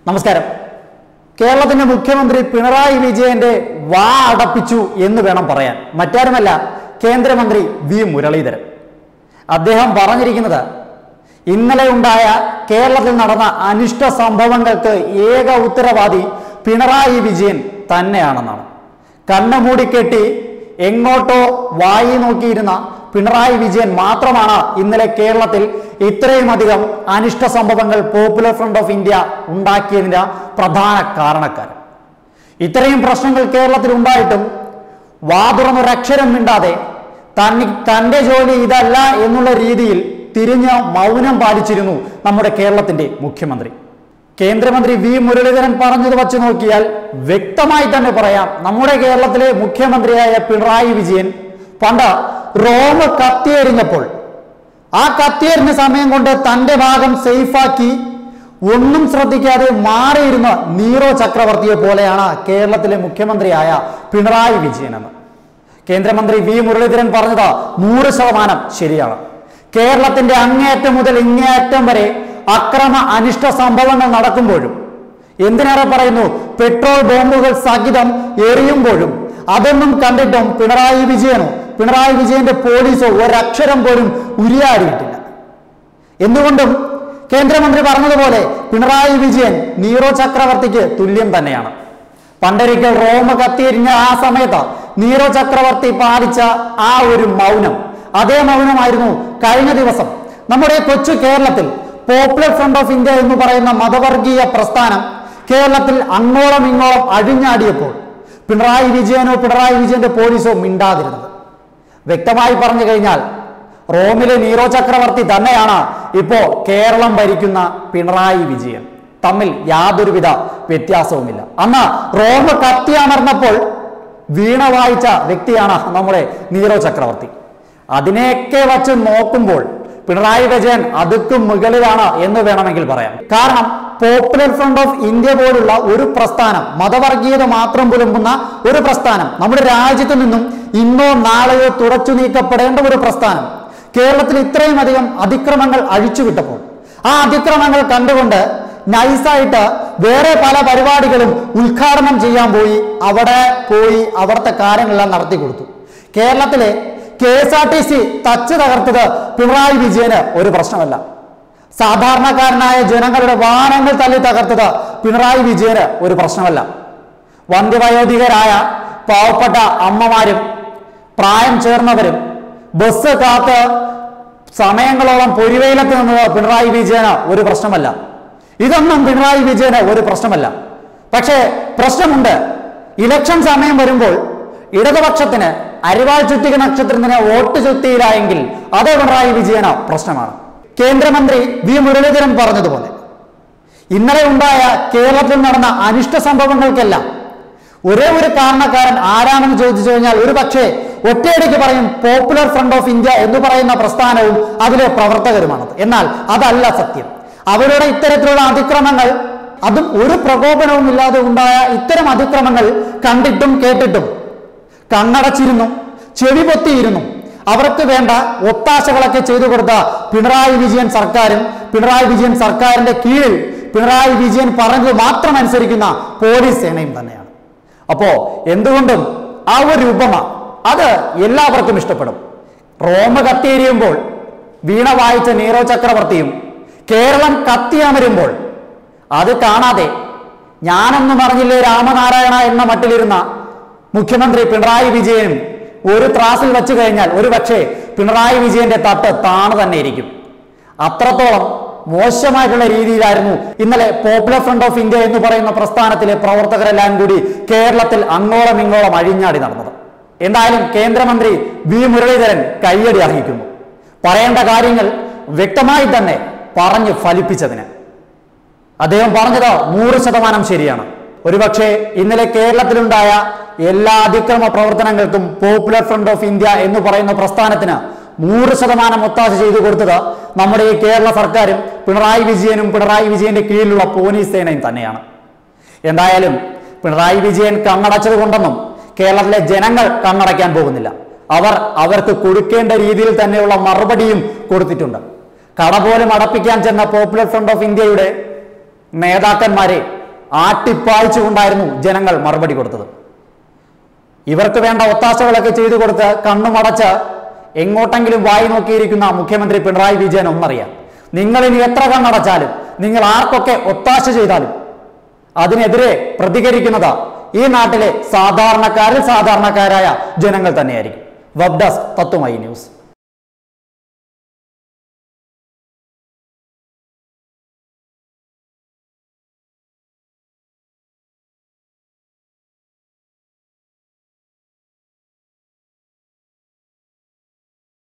നമസ്കാരം കേരളത്തിന്റെ മുഖ്യമന്ത്രി പിണറായി വിജയന്റെ വാ അടപ്പിച്ചു എന്ന് വേണം പറയാൻ മറ്റാരുമല്ല കേന്ദ്രമന്ത്രി വി മുരളീധരൻ അദ്ദേഹം പറഞ്ഞിരിക്കുന്നത് ഇന്നലെ ഉണ്ടായ കേരളത്തിൽ നടന്ന അനിഷ്ട സംഭവങ്ങൾക്ക് ഏക ഉത്തരവാദി പിണറായി വിജയൻ തന്നെയാണെന്നാണ് കണ്ണു മൂടിക്കെട്ടി എങ്ങോട്ടോ വായി നോക്കിയിരുന്ന പിണറായി വിജയൻ മാത്രമാണ് ഇന്നലെ കേരളത്തിൽ ഇത്രയും അധികം അനിഷ്ട സംഭവങ്ങൾ പോപ്പുലർ ഫ്രണ്ട് ഓഫ് ഇന്ത്യ ഉണ്ടാക്കിയതിന്റെ പ്രധാന കാരണക്കാരൻ ഇത്രയും പ്രശ്നങ്ങൾ കേരളത്തിൽ ഉണ്ടായിട്ടും വാതുറന്നൊരക്ഷരം മിണ്ടാതെ തന്നെ തന്റെ ജോലി ഇതല്ല എന്നുള്ള രീതിയിൽ തിരിഞ്ഞ് മൗനം പാലിച്ചിരുന്നു നമ്മുടെ കേരളത്തിന്റെ മുഖ്യമന്ത്രി കേന്ദ്രമന്ത്രി വി മുരളീധരൻ പറഞ്ഞത് വച്ച് നോക്കിയാൽ വ്യക്തമായി തന്നെ പറയാം നമ്മുടെ കേരളത്തിലെ മുഖ്യമന്ത്രിയായ പിണറായി വിജയൻ പണ്ട് റോമ കത്തിയെറിഞ്ഞപ്പോൾ ആ കത്തിയെറിഞ്ഞ സമയം കൊണ്ട് തന്റെ ഭാഗം സേഫാക്കി ഒന്നും ശ്രദ്ധിക്കാതെ മാറിയിരുന്ന നീറോ ചക്രവർത്തിയെ പോലെയാണ് കേരളത്തിലെ മുഖ്യമന്ത്രിയായ പിണറായി വിജയൻ എന്ന് കേന്ദ്രമന്ത്രി വി മുരളീധരൻ പറഞ്ഞത് നൂറ് ശതമാനം ശരിയാണ് കേരളത്തിന്റെ അങ്ങേയറ്റം മുതൽ ഇങ്ങേയറ്റം വരെ അക്രമ അനിഷ്ട സംഭവങ്ങൾ നടക്കുമ്പോഴും എന്തിനേറെ പറയുന്നു പെട്രോൾ ബോംബുകൾ സഹിതം എറിയുമ്പോഴും അതൊന്നും കണ്ടിട്ടും പിണറായി വിജയനോ പിണറായി വിജയന്റെ പോലീസോ ഒരക്ഷരം പോലും ഉരിയാടിയിട്ടില്ല എന്തുകൊണ്ടും കേന്ദ്രമന്ത്രി പറഞ്ഞതുപോലെ പിണറായി വിജയൻ നീറോ ചക്രവർത്തിക്ക് തുല്യം തന്നെയാണ് പണ്ടൊരിക്കൽ റോമ കത്തിയെരിഞ്ഞ ആ സമയത്ത് നീറോ ചക്രവർത്തി പാലിച്ച ആ ഒരു മൗനം അതേ മൗനമായിരുന്നു കഴിഞ്ഞ ദിവസം നമ്മുടെ കൊച്ചു കേരളത്തിൽ പോപ്പുലർ ഫ്രണ്ട് ഓഫ് ഇന്ത്യ എന്ന് പറയുന്ന മതവർഗീയ പ്രസ്ഥാനം കേരളത്തിൽ അങ്ങോളം ഇങ്ങോളം അഴിഞ്ഞാടിയപ്പോൾ പിണറായി വിജയനോ പിണറായി വിജയന്റെ പോലീസോ മിണ്ടാതിരുന്നത് വ്യക്തമായി പറഞ്ഞു കഴിഞ്ഞാൽ റോമിലെ നീറോ ചക്രവർത്തി തന്നെയാണ് ഇപ്പോ കേരളം ഭരിക്കുന്ന പിണറായി വിജയൻ തമ്മിൽ യാതൊരുവിധ വ്യത്യാസവുമില്ല അന്ന് റോമ കത്തിയമർന്നപ്പോൾ വീണ വായിച്ച വ്യക്തിയാണ് നമ്മുടെ നീറോ ചക്രവർത്തി അതിനെയൊക്കെ വച്ച് നോക്കുമ്പോൾ പിണറായി വിജയൻ അതുക്കും മുകളിലാണ് എന്ന് വേണമെങ്കിൽ പറയാം കാരണം പോപ്പുലർ ഫ്രണ്ട് ഓഫ് ഇന്ത്യ പോലുള്ള ഒരു പ്രസ്ഥാനം മതവർഗീയത മാത്രം പുലമ്പുന്ന ഒരു പ്രസ്ഥാനം നമ്മുടെ രാജ്യത്ത് നിന്നും ഇന്നോ നാളെയോ തുടച്ചു നീക്കപ്പെടേണ്ട ഒരു പ്രസ്ഥാനം കേരളത്തിൽ ഇത്രയും അധികം അതിക്രമങ്ങൾ അഴിച്ചുവിട്ടപ്പോൾ ആ അതിക്രമങ്ങൾ കണ്ടുകൊണ്ട് നൈസായിട്ട് വേറെ പല പരിപാടികളും ഉദ്ഘാടനം ചെയ്യാൻ പോയി അവിടെ പോയി അവിടുത്തെ കാര്യങ്ങളെല്ലാം നടത്തി കൊടുത്തു കേരളത്തിലെ K S R T C തച്ച് തകർത്തത് പിണറായി വിജയന് ഒരു പ്രശ്നമല്ല സാധാരണക്കാരനായ ജനങ്ങളുടെ വാഹനങ്ങൾ തല്ലി തകർത്തത് പിണറായി വിജയന് ഒരു പ്രശ്നമല്ല വന്ധ്യവയോധികരായ പാവപ്പെട്ട അമ്മമാരും പ്രായം ചേർന്നവരും ബസ് കാത്ത് സമയങ്ങളോളം പൊരിവെയിലത്ത് നിന്നത് പിണറായി വിജയന് ഒരു പ്രശ്നമല്ല ഇതൊന്നും പിണറായി വിജയന് ഒരു പ്രശ്നമല്ല പക്ഷേ പ്രശ്നമുണ്ട് ഇലക്ഷൻ സമയം വരുമ്പോൾ ഇടതുപക്ഷത്തിന് അരിവാൾ ചുറ്റിക നക്ഷത്രത്തിന് വോട്ട് ചുറ്റിയില്ലായെങ്കിൽ അത് പിണറായി വിജയന് പ്രശ്നമാണ് കേന്ദ്രമന്ത്രി വി മുരളീധരൻ പറഞ്ഞതുപോലെ ഇന്നലെ ഉണ്ടായ കേരളത്തിൽ നടന്ന അനിഷ്ട സംഭവങ്ങൾക്കെല്ലാം ഒരേ ഒരു കാരണക്കാരൻ ആരാണെന്ന് ചോദിച്ചു കഴിഞ്ഞാൽ ഒരു പക്ഷേ ഒറ്റയടിക്ക് പറയും പോപ്പുലർ ഫ്രണ്ട് ഓഫ് ഇന്ത്യ എന്ന് പറയുന്ന പ്രസ്ഥാനവും അതിലെ പ്രവർത്തകരുമാണത് എന്നാൽ അതല്ല സത്യം അവരുടെ ഇത്തരത്തിലുള്ള അതിക്രമങ്ങൾ അതും ഒരു പ്രകോപനവും ഇല്ലാതെ ഉണ്ടായ ഇത്തരം അതിക്രമങ്ങൾ കണ്ടിട്ടും കേട്ടിട്ടും കണ്ണടച്ചിരുന്നു ചെവി പൊത്തിയിരുന്നു അവർക്ക് വേണ്ട ഒത്താശകളൊക്കെ ചെയ്തു കൊടുത്ത പിണറായി വിജയൻ സർക്കാരും പിണറായി വിജയൻ സർക്കാരിന്റെ കീഴിൽ പിണറായി വിജയൻ പറഞ്ഞത് മാത്രം അനുസരിക്കുന്ന പോലീസ് സേനയും തന്നെയാണ് അപ്പോ എന്തുകൊണ്ടും ആ ഒരു ഉപമ അത് എല്ലാവർക്കും ഇഷ്ടപ്പെടും റോമ കത്തിയെരിയുമ്പോൾ വീണ വായിച്ച നീറോ ചക്രവർത്തിയും കേരളം കത്തിയമരുമ്പോൾ അത് കാണാതെ ഞാനൊന്നും അറിഞ്ഞില്ലേ രാമനാരായണ എന്ന മട്ടിലിരുന്ന മുഖ്യമന്ത്രി പിണറായി വിജയനും ഒരു ത്രാസിൽ വെച്ച് കഴിഞ്ഞാൽ ഒരു പക്ഷേ പിണറായി വിജയന്റെ തട്ട് താണ് തന്നെ ഇരിക്കും അത്രത്തോളം മോശമായിട്ടുള്ള രീതിയിലായിരുന്നു ഇന്നലെ പോപ്പുലർ ഫ്രണ്ട് ഓഫ് ഇന്ത്യ എന്ന് പറയുന്ന പ്രസ്ഥാനത്തിലെ പ്രവർത്തകരെല്ലാം കൂടി കേരളത്തിൽ അങ്ങോളം ഇങ്ങോളം അഴിഞ്ഞാടി നടന്നത് എന്തായാലും കേന്ദ്രമന്ത്രി വി മുരളീധരൻ കയ്യടി അർഹിക്കുന്നു പറയേണ്ട കാര്യങ്ങൾ വ്യക്തമായി തന്നെ പറഞ്ഞു ഫലിപ്പിച്ചതിന് അദ്ദേഹം പറഞ്ഞത് നൂറ് ശതമാനം ശരിയാണ് ഒരുപക്ഷെ ഇന്നലെ കേരളത്തിലുണ്ടായ എല്ലാ അതിക്രമ പ്രവർത്തനങ്ങൾക്കും പോപ്പുലർ ഫ്രണ്ട് ഓഫ് ഇന്ത്യ എന്ന് പറയുന്ന പ്രസ്ഥാനത്തിന് നൂറ് ശതമാനം ഒത്താശ ചെയ്തു കൊടുത്തത് നമ്മുടെ ഈ കേരള സർക്കാരും പിണറായി വിജയനും പിണറായി വിജയന്റെ കീഴിലുള്ള പോലീസ് സേനയും തന്നെയാണ് എന്തായാലും പിണറായി വിജയൻ കണ്ണടച്ചത് കൊണ്ടൊന്നും കേരളത്തിലെ ജനങ്ങൾ കണ്ണടയ്ക്കാൻ പോകുന്നില്ല അവർ അവർക്ക് കൊടുക്കേണ്ട രീതിയിൽ തന്നെയുള്ള മറുപടിയും കൊടുത്തിട്ടുണ്ട് കട പോലും അടപ്പിക്കാൻ ചെന്ന പോപ്പുലർ ഫ്രണ്ട് ഓഫ് ഇന്ത്യയുടെ നേതാക്കന്മാരെ ആട്ടിപ്പായിച്ചുകൊണ്ടായിരുന്നു ജനങ്ങൾ മറുപടി കൊടുത്തത് ഇവർക്ക് വേണ്ട ഒത്താശകളൊക്കെ ചെയ്തു കൊടുത്ത് കണ്ണുമടച്ച് എങ്ങോട്ടെങ്കിലും വായി നോക്കിയിരിക്കുന്ന മുഖ്യമന്ത്രി പിണറായി വിജയൻ ഒന്നറിയാം നിങ്ങൾ ഇനി എത്ര കണ്ണടച്ചാലും നിങ്ങൾ ആർക്കൊക്കെ ഒത്താശ ചെയ്താലും അതിനെതിരെ പ്രതികരിക്കുന്നത് ഈ നാട്ടിലെ സാധാരണക്കാരിൽ സാധാരണക്കാരായ ജനങ്ങൾ തന്നെയായിരിക്കും വെബ് ഡെസ്ക് തത്വമൈ ന്യൂസ്